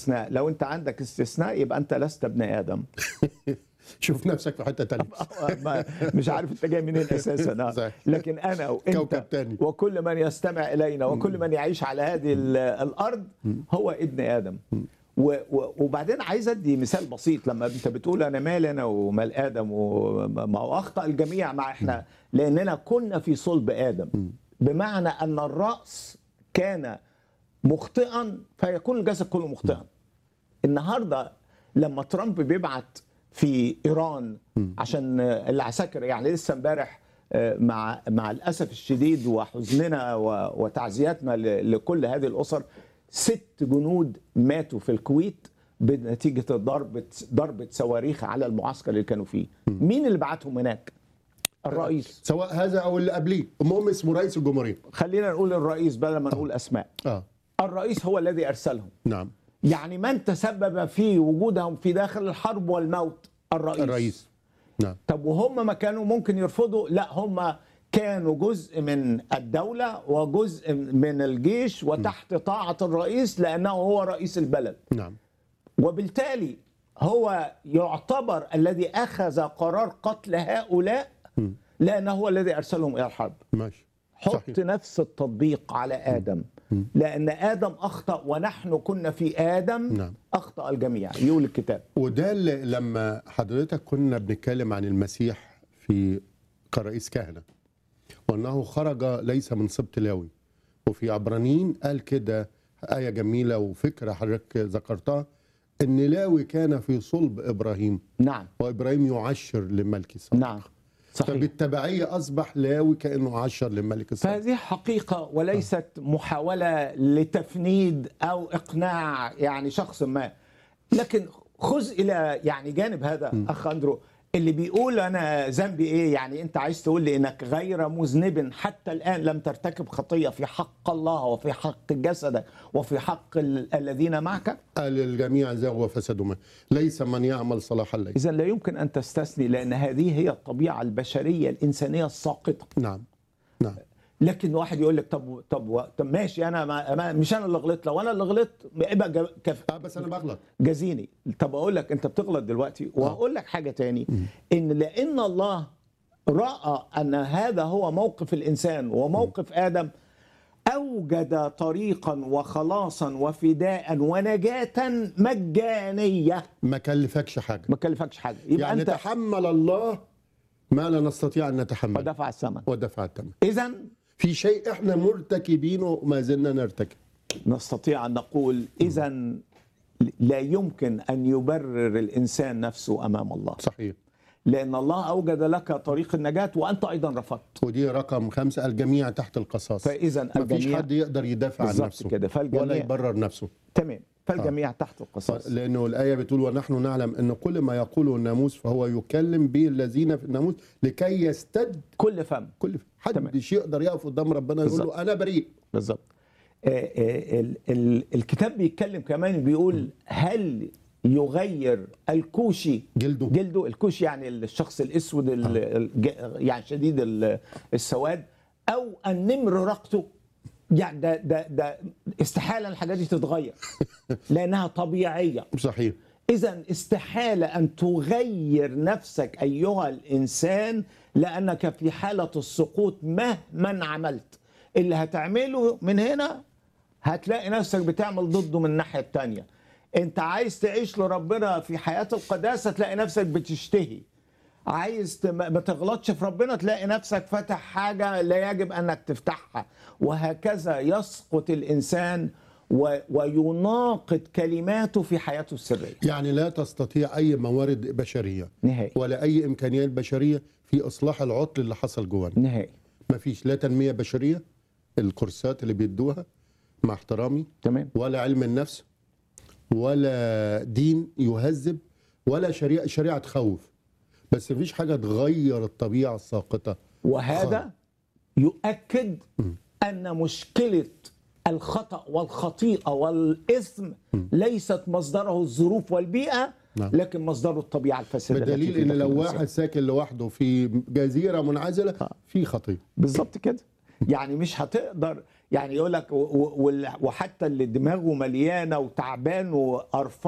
استثناء لو انت عندك استثناء يبقى انت لست ابن ادم شوف نفسك في حته تانية ما- مش عارف انت جاي منين اساسا آه. صحيح. لكن انا وانت كوكب تاني. وكل من يستمع الينا وكل من يعيش على هذه ال- الارض هو ابن ادم و- و- وبعدين عايز ادي مثال بسيط لما انت بتقول انا مال انا ومال ادم وما هو اخطا الجميع مع احنا لاننا كنا في صلب ادم بمعنى ان الراس كان مخطئا فيكون الجسد كله مخطئا النهارده لما ترامب بيبعت في ايران عشان العساكر يعني لسه امبارح آه، مع مع الاسف الشديد وحزننا و- وتعزياتنا ل- لكل هذه الاسر ست جنود ماتوا في الكويت بنتيجه ضربه ضربه صواريخ على المعسكر اللي كانوا فيه مين اللي بعتهم هناك الرئيس سواء هذا او اللي قبليه المهم اسمه رئيس الجمهوريه خلينا نقول الرئيس بدل ما نقول اسماء اه الرئيس هو الذي ارسلهم نعم يعني من تسبب في وجودهم في داخل الحرب والموت الرئيس, الرئيس نعم طب وهم ما كانوا ممكن يرفضوا لا هم كانوا جزء من الدولة وجزء من الجيش وتحت طاعة الرئيس لأنه هو رئيس البلد نعم وبالتالي هو يعتبر الذي أخذ قرار قتل هؤلاء لأنه هو الذي أرسلهم إلى الحرب ماشي حط صحيح. نفس التطبيق على آدم لأن آدم أخطأ ونحن كنا في آدم نعم. أخطأ الجميع يقول الكتاب وده اللي لما حضرتك كنا بنتكلم عن المسيح في كرئيس كهنه وانه خرج ليس من سبط لاوي وفي عبرانيين قال كده ايه جميله وفكره حضرتك ذكرتها ان لاوي كان في صلب ابراهيم نعم وابراهيم يعشر لملك صالح نعم صحيح فبالتبعيه اصبح لاوي كانه عشر لملك صالح فهذه حقيقة وليست محاولة لتفنيد أو إقناع يعني شخص ما لكن خذ إلى يعني جانب هذا أخ أندرو اللي بيقول أنا ذنبي إيه يعني أنت عايز تقول لي إنك غير مذنب حتى الآن لم ترتكب خطية في حق الله وفي حق جسدك وفي حق ال- الذين معك قال الجميع زاغوا وفسدوا ما ليس من يعمل صلاحا ليس إذا لا يمكن أن تستثني لأن هذه هي الطبيعة البشرية الإنسانية الساقطة نعم نعم لكن واحد يقول لك طب طب طب ماشي انا ما ما مش انا اللي غلطت لو انا اللي غلطت يبقى جا- كف اه بس انا بغلط جازيني طب اقول لك انت بتغلط دلوقتي وهقول لك حاجه تاني ان لان الله راى ان هذا هو موقف الانسان وموقف ادم اوجد طريقا وخلاصا وفداء ونجاه مجانيه ما كلفكش حاجه ما كلفكش حاجه يبقى يعني انت تحمل الله ما لا نستطيع ان نتحمل ودفع الثمن ودفع الثمن اذا في شيء احنا مرتكبينه وما زلنا نرتكب نستطيع ان نقول اذا لا يمكن ان يبرر الانسان نفسه امام الله صحيح لان الله اوجد لك طريق النجاه وانت ايضا رفضت ودي رقم خمسة الجميع تحت القصاص فاذا ما فيش الجميع حد يقدر يدافع عن بالظبط نفسه كده، فالجميع- ولا يبرر نفسه تمام فالجميع تحت القصاص لانه الايه بتقول ونحن نعلم ان كل ما يقوله الناموس فهو يكلم به الذين في الناموس لكي يستد كل فم كل تمام. حدش يقدر يقف قدام ربنا يقول بالظبط. له انا بريء بالظبط آه، آه، ال- ال- الكتاب بيتكلم كمان بيقول هل يغير الكوشي جلده. جلده الكوشي يعني الشخص الاسود ال- الج- يعني شديد ال- السواد او النمر رقته يعني ده ده ده استحاله الحاجات دي تتغير لانها طبيعيه صحيح إذا استحالة أن تغير نفسك أيها الإنسان لأنك في حالة السقوط مهما عملت اللي هتعمله من هنا هتلاقي نفسك بتعمل ضده من الناحية التانية أنت عايز تعيش لربنا في حياة القداسة تلاقي نفسك بتشتهي عايز تم- ما تغلطش في ربنا تلاقي نفسك فتح حاجة لا يجب أنك تفتحها وهكذا يسقط الإنسان و- ويناقض كلماته في حياته السرية يعني لا تستطيع اي موارد بشريه نهائي ولا اي امكانيات بشريه في اصلاح العطل اللي حصل جوانا نهائي ما فيش لا تنميه بشريه الكورسات اللي بيدوها مع احترامي تمام ولا علم النفس ولا دين يهذب ولا شريعه شريعه تخوف بس مفيش حاجه تغير الطبيعه الساقطه وهذا يؤكد أن مشكلة الخطأ والخطيئة والإثم ليست مصدره الظروف والبيئة نعم. لكن مصدره الطبيعة الفاسدة التي بدليل في ان داخل لو الإنسان. واحد ساكن لوحده في جزيره منعزله في خطيه بالظبط كده يعني مش هتقدر يعني يقول لك و- و- وال- وحتى اللي دماغه مليانه وتعبان وقرفان